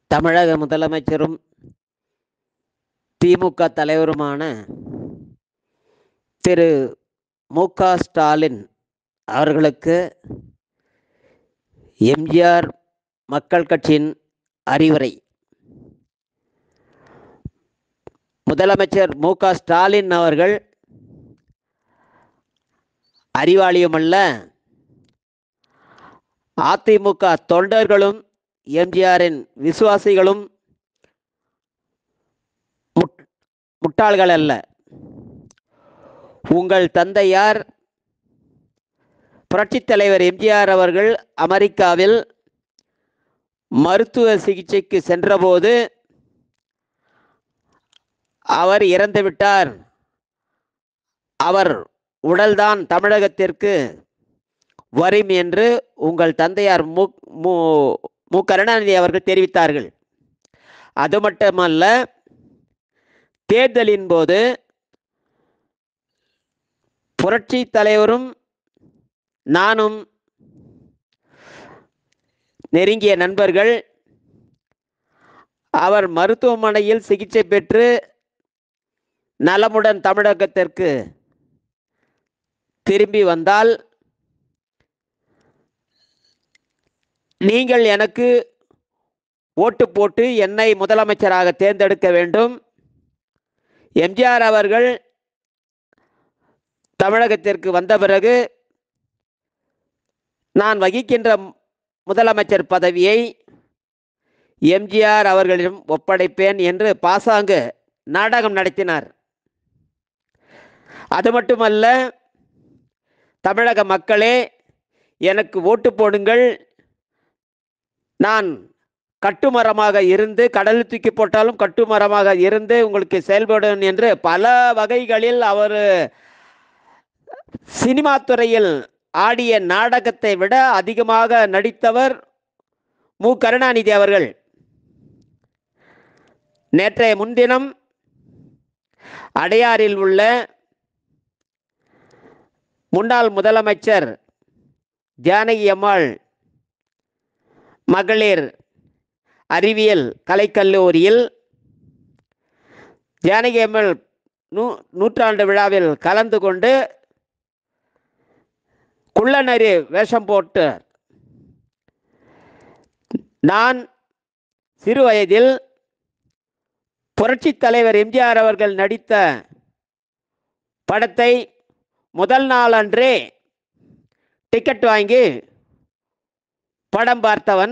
தமிழக முதலமைச்சரும் திமுக தலைவருமான திரு மு க ஸ்டாலின் அவர்களுக்கு எம்ஜிஆர் மக்கள் கட்சியின் அறிவுரை முதலமைச்சர் மு க ஸ்டாலின் அவர்கள் அறிவாளியுமல்ல அதிமுக தொண்டர்களும் எம்ஜிஆரின் விசுவாசிகளும் முட் முட்டாள்கள் அல்ல உங்கள் தந்தையார் புரட்சித் தலைவர் எம்ஜிஆர் அவர்கள் அமெரிக்காவில் மருத்துவ சிகிச்சைக்கு சென்றபோது அவர் இறந்துவிட்டார் அவர் உடல்தான் தமிழகத்திற்கு வரும் என்று உங்கள் தந்தையார் மு மு மு கருணாநிதி அவர்கள் தெரிவித்தார்கள் அது மட்டுமல்ல தேர்தலின் போது புரட்சி தலைவரும் நானும் நெருங்கிய நண்பர்கள் அவர் மருத்துவமனையில் சிகிச்சை பெற்று நலமுடன் தமிழகத்திற்கு திரும்பி வந்தால் நீங்கள் எனக்கு ஓட்டு போட்டு என்னை முதலமைச்சராக தேர்ந்தெடுக்க வேண்டும் எம்ஜிஆர் அவர்கள் தமிழகத்திற்கு வந்த பிறகு நான் வகிக்கின்ற முதலமைச்சர் பதவியை எம்ஜிஆர் அவர்களிடம் ஒப்படைப்பேன் என்று பாசாங்கு நாடகம் நடத்தினார் அது மட்டுமல்ல தமிழக மக்களே எனக்கு ஓட்டு போடுங்கள் நான் கட்டுமரமாக இருந்து கடலில் தூக்கி போட்டாலும் கட்டுமரமாக இருந்து உங்களுக்கு செயல்படும் என்று பல வகைகளில் அவர் சினிமா துறையில் ஆடிய நாடகத்தை விட அதிகமாக நடித்தவர் மு கருணாநிதி அவர்கள் நேற்றைய முன்தினம் அடையாறில் உள்ள முன்னாள் முதலமைச்சர் ஜானகி அம்மாள் மகளிர் அறிவியல் கலைக்கல்லூரியில் ஜானகி அம்மாள் நூ நூற்றாண்டு விழாவில் கலந்து கொண்டு குள்ளநரி வேஷம் போட்டு நான் சிறு வயதில் புரட்சித் தலைவர் எம்ஜிஆர் அவர்கள் நடித்த படத்தை முதல் நாளன்றே டிக்கெட் வாங்கி படம் பார்த்தவன்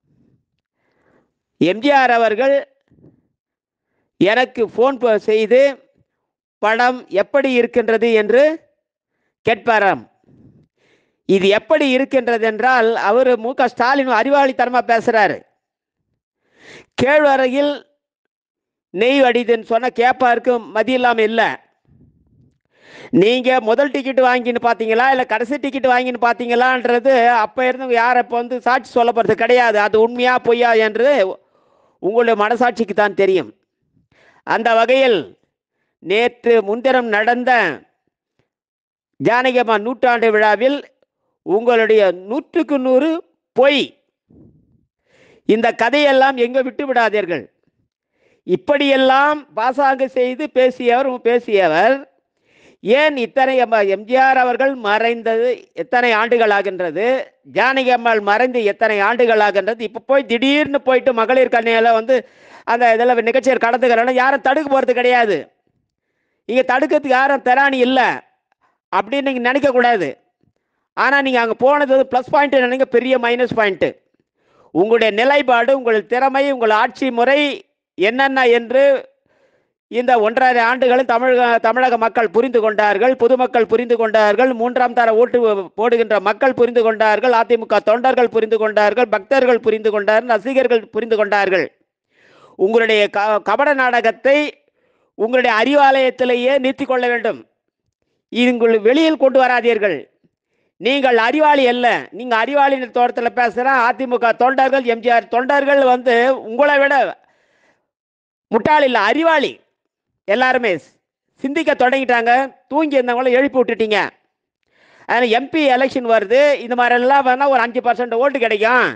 எம்ஜிஆர் அவர்கள் எனக்கு ஃபோன் செய்து படம் எப்படி இருக்கின்றது என்று கேட்பாராம் இது எப்படி இருக்கின்றது என்றால் அவர் மு க ஸ்டாலின் அறிவாளித்தனமாக பேசுகிறாரு கேழ்வரையில் நெய் வடிதுன்னு சொன்னால் கேப்பாருக்கு மதி இல்லாமல் இல்லை நீங்கள் முதல் டிக்கெட் வாங்கின்னு பார்த்தீங்களா இல்லை கடைசி டிக்கெட் வாங்கின்னு பார்த்தீங்களான்றது அப்போ இருந்து யார் இப்போ வந்து சாட்சி சொல்ல போகிறது கிடையாது அது உண்மையா பொய்யா என்று உங்களுடைய மனசாட்சிக்கு தான் தெரியும் அந்த வகையில் நேற்று முன்தினம் நடந்த ஜானகியம்மா நூற்றாண்டு விழாவில் உங்களுடைய நூற்றுக்கு நூறு பொய் இந்த கதையெல்லாம் எங்கே விட்டு விடாதீர்கள் இப்படியெல்லாம் பாசாங்கு செய்து பேசியவர் பேசியவர் ஏன் இத்தனை எம்ஜிஆர் அவர்கள் மறைந்தது எத்தனை ஆண்டுகள் ஆகின்றது ஜானகி அம்மாள் மறைந்து எத்தனை ஆண்டுகள் ஆகின்றது இப்போ போய் திடீர்னு போயிட்டு மகளிர் கண்ணியில் வந்து அந்த இதில் நிகழ்ச்சியில் கடந்துக்கிறோன்னா யாரும் தடுக்க போகிறது கிடையாது இங்கே தடுக்கிறதுக்கு யாரும் திராணி இல்லை அப்படின்னு நீங்கள் நினைக்கக்கூடாது ஆனால் நீங்கள் அங்கே போனது வந்து ப்ளஸ் பாயிண்ட்டு நினைக்க பெரிய மைனஸ் பாயிண்ட்டு உங்களுடைய நிலைப்பாடு உங்கள் திறமை உங்கள் ஆட்சி முறை என்னென்ன என்று இந்த ஒன்றரை ஆண்டுகளும் தமிழக தமிழக மக்கள் புரிந்து கொண்டார்கள் பொதுமக்கள் புரிந்து கொண்டார்கள் மூன்றாம் தர ஓட்டு போடுகின்ற மக்கள் புரிந்து கொண்டார்கள் அதிமுக தொண்டர்கள் புரிந்து கொண்டார்கள் பக்தர்கள் புரிந்து கொண்டார்கள் ரசிகர்கள் புரிந்து கொண்டார்கள் உங்களுடைய க கபட நாடகத்தை உங்களுடைய அறிவாலயத்திலேயே நிறுத்தி கொள்ள வேண்டும் இது உங்கள் வெளியில் கொண்டு வராதீர்கள் நீங்கள் அறிவாளி அல்ல நீங்கள் அறிவாளி தோட்டத்தில் பேசுகிற அதிமுக தொண்டர்கள் எம்ஜிஆர் தொண்டர்கள் வந்து உங்களை விட முட்டாள் இல்லை அறிவாளி எல்லாருமே சிந்திக்க தொடங்கிட்டாங்க தூங்கி இருந்தவங்கள எழுப்பி விட்டுட்டீங்க அதில் எம்பி எலெக்ஷன் வருது இந்த மாதிரிலாம் வேணால் ஒரு அஞ்சு பர்சன்ட் ஓட்டு கிடைக்கும்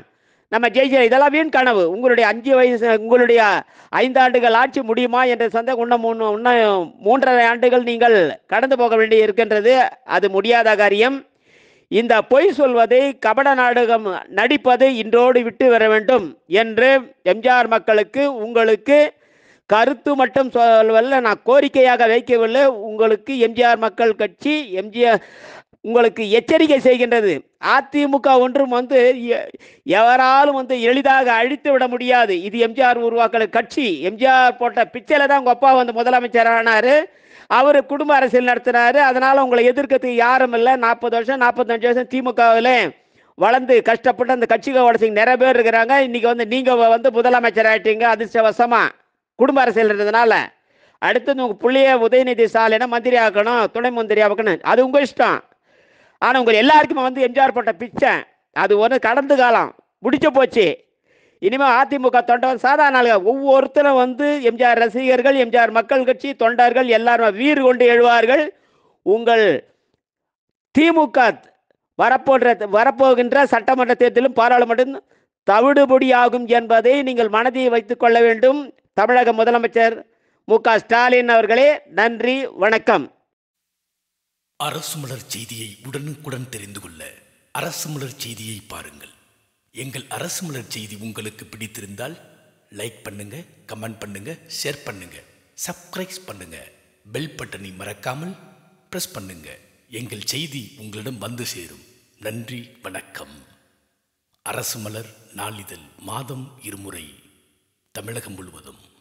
நம்ம ஜெயிச்ச இதெல்லாம் வீண் கனவு உங்களுடைய அஞ்சு வயசு உங்களுடைய ஐந்தாண்டுகள் ஆட்சி முடியுமா என்ற சந்தேகம் இன்னும் மூணு இன்னும் மூன்றரை ஆண்டுகள் நீங்கள் கடந்து போக வேண்டி இருக்கின்றது அது முடியாத காரியம் இந்த பொய் சொல்வதை கபட நாடகம் நடிப்பதை இன்றோடு விட்டு வர வேண்டும் என்று எம்ஜிஆர் மக்களுக்கு உங்களுக்கு கருத்து மட்டும் சொல்வதில்லை நான் கோரிக்கையாக வைக்கவில்லை உங்களுக்கு எம்ஜிஆர் மக்கள் கட்சி எம்ஜிஆர் உங்களுக்கு எச்சரிக்கை செய்கின்றது அதிமுக ஒன்றும் வந்து எ- எவராலும் வந்து எளிதாக அழித்து விட முடியாது இது எம்ஜிஆர் உருவாக்கல கட்சி எம்ஜிஆர் போட்ட பிச்சையில தான் உங்க அப்பா வந்து முதலமைச்சர் ஆனாரு அவர் குடும்ப அரசியல் நடத்தினாரு அதனால உங்களை எதிர்க்கிறதுக்கு யாரும் இல்லை நாற்பது வருஷம் நாற்பத்தஞ்சு வருஷம் திமுகவில் வளர்ந்து கஷ்டப்பட்டு அந்த கட்சிக்கு உடச்சிங்க நிறைய பேர் இருக்கிறாங்க இன்னைக்கு வந்து நீங்க வந்து முதலமைச்சர் ஆயிட்டீங்க அதிர்ஷ்டவசமா குடும்ப அரசியல் இருந்ததுனால அடுத்தது உங்க புள்ளைய உதயநிதி ஸ்டாலினை மந்திரி ஆக்கணும் துணை மந்திரி ஆக்கணும் அது உங்க இஷ்டம் ஆனால் உங்கள் எல்லாருக்குமே வந்து எம்ஜிஆர் போட்ட பிச்சை அது ஒன்று கடந்து காலம் முடிச்சு போச்சு இனிமேல் அதிமுக தொண்டர் சாதாரண ஆளுங்க ஒவ்வொருத்தரும் வந்து எம்ஜிஆர் ரசிகர்கள் எம்ஜிஆர் மக்கள் கட்சி தொண்டர்கள் எல்லாரும் வீறு கொண்டு எழுவார்கள் உங்கள் திமுக வரப்போன்ற வரப்போகின்ற சட்டமன்ற தேர்தலும் பாராளுமன்றம் தவிடுபொடியாகும் என்பதை நீங்கள் மனதில் வைத்துக் கொள்ள வேண்டும் தமிழக முதலமைச்சர் மு க ஸ்டாலின் அவர்களே நன்றி வணக்கம் அரசு மலர் செய்தியை உடனுக்குடன் தெரிந்து கொள்ள அரசு மலர் செய்தியை பாருங்கள் எங்கள் அரசு மலர் செய்தி உங்களுக்கு பிடித்திருந்தால் லைக் பண்ணுங்க கமெண்ட் பண்ணுங்க ஷேர் பண்ணுங்க சப்ஸ்கிரைப் பண்ணுங்க பெல் பட்டனை மறக்காமல் பிரஸ் பண்ணுங்க எங்கள் செய்தி உங்களிடம் வந்து சேரும் நன்றி வணக்கம் அரசு மலர் நாளிதழ் மாதம் இருமுறை தமிழகம் முழுவதும்